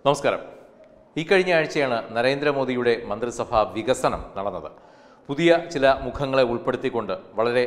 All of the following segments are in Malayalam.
നമസ്കാരം ഈ കഴിഞ്ഞ ആഴ്ചയാണ് നരേന്ദ്രമോദിയുടെ മന്ത്രിസഭാ വികസനം നടന്നത് പുതിയ ചില മുഖങ്ങളെ ഉൾപ്പെടുത്തിക്കൊണ്ട് വളരെ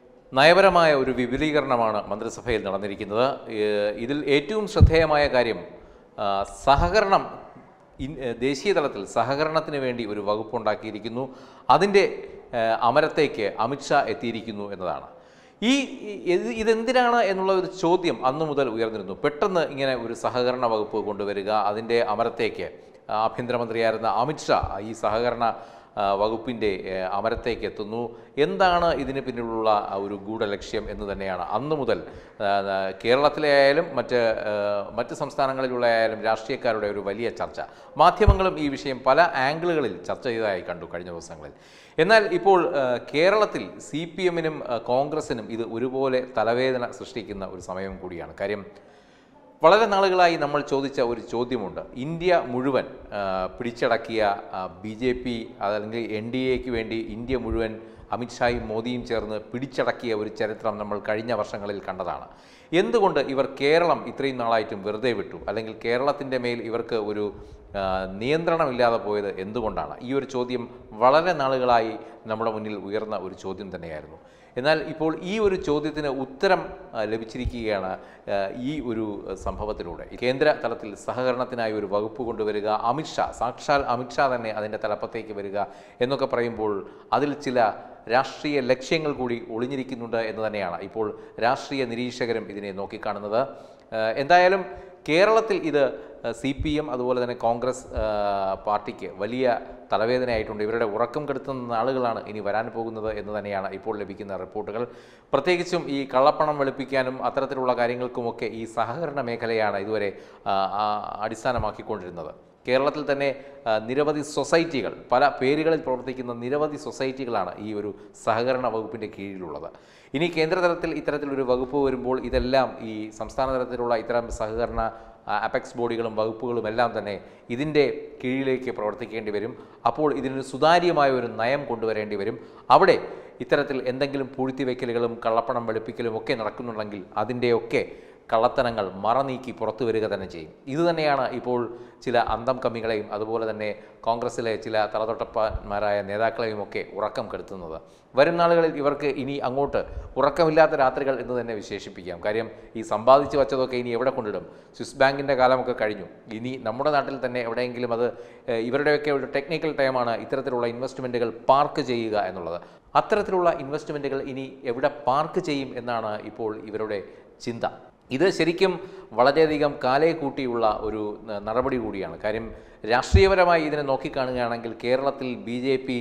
നയപരമായ ഒരു വിപുലീകരണമാണ് മന്ത്രിസഭയിൽ നടന്നിരിക്കുന്നത് ഏഹ് ഇതിൽ ഏറ്റവും ശ്രദ്ധേയമായ കാര്യം ആ, സഹകരണം ഇൻ- ഏഹ് ദേശീയ തലത്തിൽ സഹകരണത്തിന് വേണ്ടി ഒരു വകുപ്പുണ്ടാക്കിയിരിക്കുന്നു അതിൻ്റെ ഏഹ് അമരത്തേക്ക് അമിത്ഷാ എത്തിയിരിക്കുന്നു എന്നതാണ് ഈ ഈ- ഇത് ഇതെന്തിനാണ് എന്നുള്ള ഒരു ചോദ്യം അന്നു മുതൽ ഉയർന്നിരുന്നു പെട്ടെന്ന് ഇങ്ങനെ ഒരു സഹകരണ വകുപ്പ് കൊണ്ടുവരിക അതിൻ്റെ അമരത്തേക്ക് ആഭ്യന്തരമന്ത്രിയായിരുന്ന അമിത്ഷാ ഈ സഹകരണ ആ, വകുപ്പിൻ്റെ ഏ, അമരത്തേക്ക് എത്തുന്നു എന്താണ് ഇതിന് പിന്നിലുള്ള ആ ഒരു ഗൂഢലക്ഷ്യം എന്ന് തന്നെയാണ് അന്നു മുതൽ ആ, ആ, കേരളത്തിലെ ആയാലും മറ്റ് ആ, മറ്റ് സംസ്ഥാനങ്ങളിലുള്ള ആയാലും രാഷ്ട്രീയക്കാരുടെ ഒരു വലിയ ചർച്ച മാധ്യമങ്ങളും ഈ വിഷയം പല ആംഗിളുകളിൽ ചർച്ച ചെയ്തതായി കണ്ടു കഴിഞ്ഞ ദിവസങ്ങളിൽ എന്നാൽ ഇപ്പോൾ ആ, കേരളത്തിൽ സി പി എമ്മിനും കോൺഗ്രസിനും ഇത് ഒരുപോലെ തലവേദന സൃഷ്ടിക്കുന്ന ഒരു സമയം കൂടിയാണ് കാര്യം വളരെ നാളുകളായി നമ്മൾ ചോദിച്ച ഒരു ചോദ്യമുണ്ട് ഇന്ത്യ മുഴുവൻ ആ, പിടിച്ചടക്കിയ ബി ജെ പി അല്ലെങ്കിൽ എൻ ഡി എക്ക് വേണ്ടി ഇന്ത്യ മുഴുവൻ അമിത്ഷായും മോദിയും ചേർന്ന് പിടിച്ചടക്കിയ ഒരു ചരിത്രം നമ്മൾ കഴിഞ്ഞ വർഷങ്ങളിൽ കണ്ടതാണ് എന്തുകൊണ്ട് ഇവർ കേരളം ഇത്രയും നാളായിട്ടും വെറുതെ വിട്ടു അല്ലെങ്കിൽ കേരളത്തിൻ്റെ മേൽ ഇവർക്ക് ഒരു ആ, നിയന്ത്രണമില്ലാതെ പോയത് എന്തുകൊണ്ടാണ് ഈ ഒരു ചോദ്യം വളരെ നാളുകളായി നമ്മുടെ മുന്നിൽ ഉയർന്ന ഒരു ചോദ്യം തന്നെയായിരുന്നു എന്നാൽ ഇപ്പോൾ ഈ ഒരു ചോദ്യത്തിന് ഉത്തരം ആ, ലഭിച്ചിരിക്കുകയാണ് ആ, ഈ ഒരു ആ, സംഭവത്തിലൂടെ കേന്ദ്ര തലത്തിൽ സഹകരണത്തിനായി ഒരു വകുപ്പ് കൊണ്ടുവരിക അമിത്ഷാ സാക്ഷാൽ അമിത്ഷാ തന്നെ അതിൻ്റെ തലപ്പത്തേക്ക് വരിക എന്നൊക്കെ പറയുമ്പോൾ അതിൽ ചില രാഷ്ട്രീയ ലക്ഷ്യങ്ങൾ കൂടി ഒളിഞ്ഞിരിക്കുന്നുണ്ട് എന്ന് തന്നെയാണ് ഇപ്പോൾ രാഷ്ട്രീയ നിരീക്ഷകരും ഇതിനെ നോക്കിക്കാണുന്നത് ആ, എന്തായാലും കേരളത്തിൽ ഇത് സി പി എം അതുപോലെ തന്നെ കോൺഗ്രസ് ആ, പാർട്ടിക്ക് വലിയ തലവേദനയായിട്ടുണ്ട് ഇവരുടെ ഉറക്കം കെടുത്തുന്ന നാളുകളാണ് ഇനി വരാൻ പോകുന്നത് എന്ന് തന്നെയാണ് ഇപ്പോൾ ലഭിക്കുന്ന റിപ്പോർട്ടുകൾ പ്രത്യേകിച്ചും ഈ കള്ളപ്പണം വെളുപ്പിക്കാനും അത്തരത്തിലുള്ള കാര്യങ്ങൾക്കുമൊക്കെ ഈ സഹകരണ മേഖലയാണ് ഇതുവരെ ആ, ആ, അടിസ്ഥാനമാക്കിക്കൊണ്ടിരുന്നത് കേരളത്തിൽ തന്നെ ആ, നിരവധി സൊസൈറ്റികൾ പല പേരുകളിൽ പ്രവർത്തിക്കുന്ന നിരവധി സൊസൈറ്റികളാണ് ഈ ഒരു സഹകരണ വകുപ്പിൻ്റെ കീഴിലുള്ളത് ഇനി കേന്ദ്ര തലത്തിൽ ഇത്തരത്തിലൊരു വകുപ്പ് വരുമ്പോൾ ഇതെല്ലാം ഈ സംസ്ഥാന തലത്തിലുള്ള ഇത്തരം സഹകരണ ആ, അപെക്സ് ബോഡികളും വകുപ്പുകളും എല്ലാം തന്നെ ഇതിൻ്റെ കീഴിലേക്ക് പ്രവർത്തിക്കേണ്ടി വരും അപ്പോൾ ഇതിനൊരു സുതാര്യമായ ഒരു നയം കൊണ്ടുവരേണ്ടി വരും അവിടെ ഇത്തരത്തിൽ എന്തെങ്കിലും പൂഴ്ത്തിവെക്കലുകളും കള്ളപ്പണം വെളുപ്പിക്കലും ഒക്കെ നടക്കുന്നുണ്ടെങ്കിൽ അതിൻ്റെയൊക്കെ കള്ളത്തനങ്ങൾ മറനീക്കി പുറത്തു വരിക തന്നെ ചെയ്യും ഇത് തന്നെയാണ് ഇപ്പോൾ ചില അന്തം കമ്മികളെയും അതുപോലെ തന്നെ കോൺഗ്രസിലെ ചില തലതൊട്ടപ്പന്മാരായ നേതാക്കളെയും ഒക്കെ ഉറക്കം കെടുത്തുന്നത് വരും നാളുകളിൽ ഇവർക്ക് ഇനി അങ്ങോട്ട് ഉറക്കമില്ലാത്ത രാത്രികൾ എന്ന് തന്നെ വിശേഷിപ്പിക്കാം കാര്യം ഈ സമ്പാദിച്ചു വച്ചതൊക്കെ ഇനി എവിടെ കൊണ്ടിടും സ്വിസ് ബാങ്കിൻ്റെ കാലമൊക്കെ കഴിഞ്ഞു ഇനി നമ്മുടെ നാട്ടിൽ തന്നെ എവിടെയെങ്കിലും അത് ഏഹ്, ഇവരുടെയൊക്കെ ഒരു ടെക്നിക്കൽ ടൈമാണ് ഇത്തരത്തിലുള്ള ഇൻവെസ്റ്റ്മെൻറ്റുകൾ പാർക്ക് ചെയ്യുക എന്നുള്ളത് അത്തരത്തിലുള്ള ഇൻവെസ്റ്റ്മെൻറ്റുകൾ ഇനി എവിടെ പാർക്ക് ചെയ്യും എന്നാണ് ഇപ്പോൾ ഇവരുടെ ചിന്ത ഇത് ശരിക്കും വളരെയധികം കാലേ കൂട്ടിയുള്ള ഒരു ന- നടപടി കൂടിയാണ് കാര്യം രാഷ്ട്രീയപരമായി ഇതിനെ നോക്കിക്കാണുകയാണെങ്കിൽ കേരളത്തിൽ ബി ജെ പി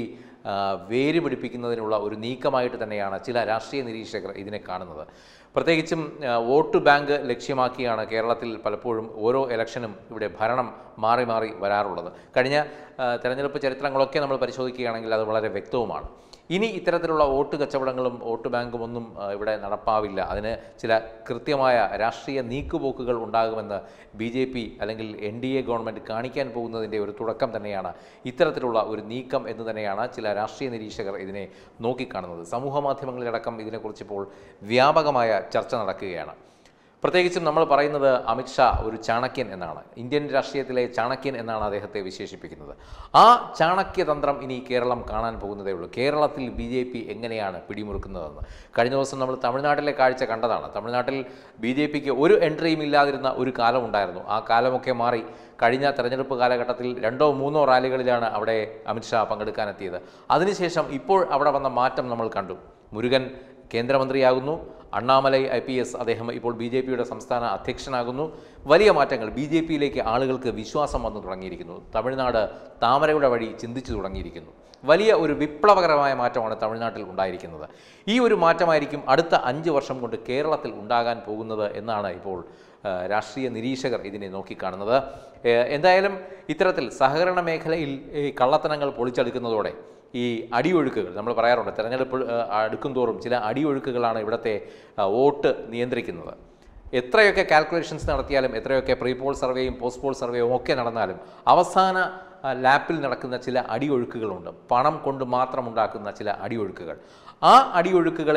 വേര് പിടിപ്പിക്കുന്നതിനുള്ള ഒരു നീക്കമായിട്ട് തന്നെയാണ് ചില രാഷ്ട്രീയ നിരീക്ഷകർ ഇതിനെ കാണുന്നത് പ്രത്യേകിച്ചും ആ, വോട്ട് ബാങ്ക് ലക്ഷ്യമാക്കിയാണ് കേരളത്തിൽ പലപ്പോഴും ഓരോ ഇലക്ഷനും ഇവിടെ ഭരണം മാറി മാറി വരാറുള്ളത് കഴിഞ്ഞ ആ, തെരഞ്ഞെടുപ്പ് ചരിത്രങ്ങളൊക്കെ നമ്മൾ പരിശോധിക്കുകയാണെങ്കിൽ അത് വളരെ വ്യക്തവുമാണ് ഇനി ഇത്തരത്തിലുള്ള വോട്ട് കച്ചവടങ്ങളും വോട്ട് ബാങ്കും ഒന്നും ആ, ഇവിടെ നടപ്പാവില്ല അതിന് ചില കൃത്യമായ രാഷ്ട്രീയ നീക്കുപോക്കുകൾ ഉണ്ടാകുമെന്ന് ബി ജെ പി അല്ലെങ്കിൽ എൻ ഡി എ ഗവൺമെൻറ് കാണിക്കാൻ പോകുന്നതിൻ്റെ ഒരു തുടക്കം തന്നെയാണ് ഇത്തരത്തിലുള്ള ഒരു നീക്കം എന്ന് തന്നെയാണ് ചില രാഷ്ട്രീയ നിരീക്ഷകർ ഇതിനെ നോക്കിക്കാണുന്നത് സമൂഹ മാധ്യമങ്ങളിലടക്കം ഇതിനെക്കുറിച്ച് ഇപ്പോൾ വ്യാപകമായ ചർച്ച നടക്കുകയാണ് പ്രത്യേകിച്ചും നമ്മൾ പറയുന്നത് അമിത്ഷാ ഒരു ചാണക്യൻ എന്നാണ് ഇന്ത്യൻ രാഷ്ട്രീയത്തിലെ ചാണക്യൻ എന്നാണ് അദ്ദേഹത്തെ വിശേഷിപ്പിക്കുന്നത് ആ ചാണക്യതന്ത്രം ഇനി കേരളം കാണാൻ പോകുന്നതേ ഉള്ളൂ കേരളത്തിൽ ബി ജെ പി എങ്ങനെയാണ് പിടിമുറുക്കുന്നതെന്ന് കഴിഞ്ഞ ദിവസം നമ്മൾ തമിഴ്നാട്ടിലെ കാഴ്ച കണ്ടതാണ് തമിഴ്നാട്ടിൽ ബി ജെ പിക്ക് ഒരു എൻട്രിയും ഇല്ലാതിരുന്ന ഒരു കാലം ഉണ്ടായിരുന്നു ആ കാലമൊക്കെ മാറി കഴിഞ്ഞ തെരഞ്ഞെടുപ്പ് കാലഘട്ടത്തിൽ രണ്ടോ മൂന്നോ റാലികളിലാണ് അവിടെ അമിത്ഷാ പങ്കെടുക്കാനെത്തിയത് അതിനുശേഷം ഇപ്പോൾ അവിടെ വന്ന മാറ്റം നമ്മൾ കണ്ടു മുരുകൻ കേന്ദ്രമന്ത്രിയാകുന്നു അണ്ണാമലൈ ഐ പി എസ് അദ്ദേഹം ഇപ്പോൾ ബി ജെ പിയുടെ സംസ്ഥാന അധ്യക്ഷനാകുന്നു വലിയ മാറ്റങ്ങൾ ബി ജെ പിയിലേക്ക് ആളുകൾക്ക് വിശ്വാസം വന്നു തുടങ്ങിയിരിക്കുന്നു തമിഴ്നാട് താമരയുടെ വഴി ചിന്തിച്ചു തുടങ്ങിയിരിക്കുന്നു വലിയ ഒരു വിപ്ലവകരമായ മാറ്റമാണ് തമിഴ്നാട്ടിൽ ഉണ്ടായിരിക്കുന്നത് ഈ ഒരു മാറ്റമായിരിക്കും അടുത്ത അഞ്ച് വർഷം കൊണ്ട് കേരളത്തിൽ ഉണ്ടാകാൻ പോകുന്നത് എന്നാണ് ഇപ്പോൾ ആ, രാഷ്ട്രീയ നിരീക്ഷകർ ഇതിനെ നോക്കിക്കാണുന്നത് ഏ, എന്തായാലും ഇത്തരത്തിൽ സഹകരണ മേഖലയിൽ ഈ കള്ളത്തനങ്ങൾ പൊളിച്ചെടുക്കുന്നതോടെ ഈ അടിയൊഴുക്കുകൾ നമ്മൾ പറയാറുണ്ട് തെരഞ്ഞെടുപ്പ് ആ, അടുക്കും തോറും ചില അടിയൊഴുക്കുകളാണ് ഇവിടുത്തെ ആ, വോട്ട് നിയന്ത്രിക്കുന്നത് എത്രയൊക്കെ കാൽക്കുലേഷൻസ് നടത്തിയാലും എത്രയൊക്കെ പ്രീ പോൾ സർവേയും പോസ്റ്റ് പോൾ സർവേയും ഒക്കെ നടന്നാലും അവസാന ആ, ലാപ്പിൽ നടക്കുന്ന ചില അടിയൊഴുക്കുകളുണ്ട് പണം കൊണ്ട് മാത്രം ഉണ്ടാക്കുന്ന ചില അടിയൊഴുക്കുകൾ ആ അടിയൊഴുക്കുകളെ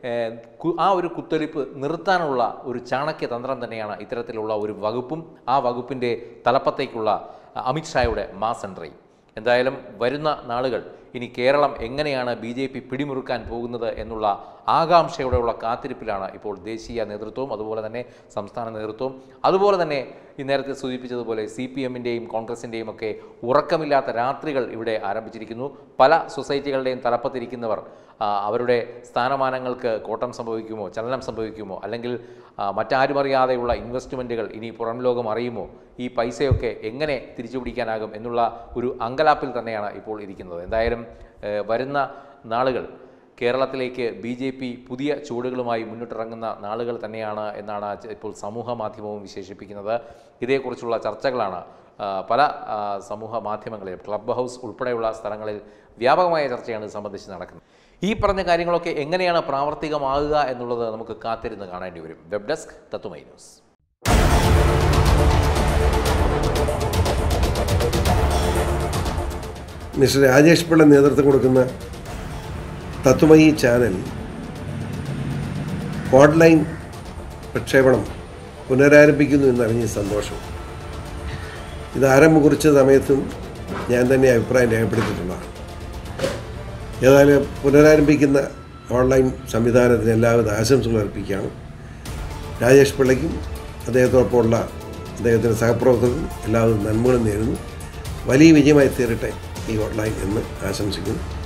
ഏഹ്, കു- ആ ഒരു കുത്തൊലിപ്പ് നിർത്താനുള്ള ഒരു ചാണക്യ തന്ത്രം തന്നെയാണ് ഇത്തരത്തിലുള്ള ഒരു വകുപ്പും ആ വകുപ്പിൻ്റെ തലപ്പത്തേക്കുള്ള അഹ്, അമിത്ഷായുടെ മാസ് എൻട്രി എന്തായാലും വരുന്ന നാളുകൾ ഇനി കേരളം എങ്ങനെയാണ് ബി ജെ പി പിടിമുറുക്കാൻ പോകുന്നത് എന്നുള്ള ആകാംക്ഷയോടെയുള്ള കാത്തിരിപ്പിലാണ് ഇപ്പോൾ ദേശീയ നേതൃത്വവും അതുപോലെ തന്നെ സംസ്ഥാന നേതൃത്വവും അതുപോലെ തന്നെ ഈ നേരത്തെ സൂചിപ്പിച്ചതുപോലെ സി പി എമ്മിൻ്റെയും കോൺഗ്രസിൻ്റെയും ഒക്കെ ഉറക്കമില്ലാത്ത രാത്രികൾ ഇവിടെ ആരംഭിച്ചിരിക്കുന്നു പല സൊസൈറ്റികളുടെയും തലപ്പത്തിരിക്കുന്നവർ ആ, അവരുടെ സ്ഥാനമാനങ്ങൾക്ക് കോട്ടം സംഭവിക്കുമോ ചലനം സംഭവിക്കുമോ അല്ലെങ്കിൽ ആ, മറ്റാരും അറിയാതെയുള്ള ഇൻവെസ്റ്റ്മെൻറ്റുകൾ ഇനി പുറം ലോകം അറിയുമോ ഈ പൈസയൊക്കെ എങ്ങനെ തിരിച്ചു പിടിക്കാനാകും എന്നുള്ള ഒരു അങ്കലാപ്പിൽ തന്നെയാണ് ഇപ്പോൾ ഇരിക്കുന്നത് എന്തായാലും ഏഹ്, വരുന്ന നാളുകൾ കേരളത്തിലേക്ക് ബി ജെ പി പുതിയ ചുവടുകളുമായി മുന്നിട്ടിറങ്ങുന്ന നാളുകൾ തന്നെയാണ് എന്നാണ് ച- ഇപ്പോൾ സമൂഹ മാധ്യമവും വിശേഷിപ്പിക്കുന്നത് ഇതേക്കുറിച്ചുള്ള ചർച്ചകളാണ് ആ, പല ആ, സമൂഹ മാധ്യമങ്ങളിലും ക്ലബ് ഹൗസ് ഉൾപ്പെടെയുള്ള സ്ഥലങ്ങളിൽ വ്യാപകമായ ചർച്ചയാണ് ഇത് സംബന്ധിച്ച് നടക്കുന്നത് ഈ പറഞ്ഞ കാര്യങ്ങളൊക്കെ എങ്ങനെയാണ് പ്രാവർത്തികമാകുക എന്നുള്ളത് നമുക്ക് കാത്തിരുന്ന് കാണേണ്ടി വരും web desk Tatwamayi news mister Rajesh Pillai നേതൃത്വം കൊടുക്കുന്ന തത്വമയി ചാനൽ ഓൺലൈൻ പ്രക്ഷേപണം പുനരാരംഭിക്കുന്നു എന്നറിഞ്ഞ സന്തോഷം ഇത് ആരംഭം കുറിച്ച സമയത്തും ഞാൻ തന്നെ അഭിപ്രായം രേഖപ്പെടുത്തിയിട്ടുള്ളതാണ് ഏതായാലും പുനരാരംഭിക്കുന്ന ഓൺലൈൻ സംവിധാനത്തിന് എല്ലാവിധ ആശംസകൾ അർപ്പിക്കുകയാണ് രാജേഷ് പിള്ളയ്ക്കും അദ്ദേഹത്തോടൊപ്പമുള്ള അദ്ദേഹത്തിൻ്റെ സഹപ്രവർത്തകർക്കും എല്ലാവിധ നന്മകളും നേരുന്നു വലിയ വിജയമായി തീരട്ടെ ഈ ഓൺലൈൻ എന്ന് ആശംസിക്കുന്നു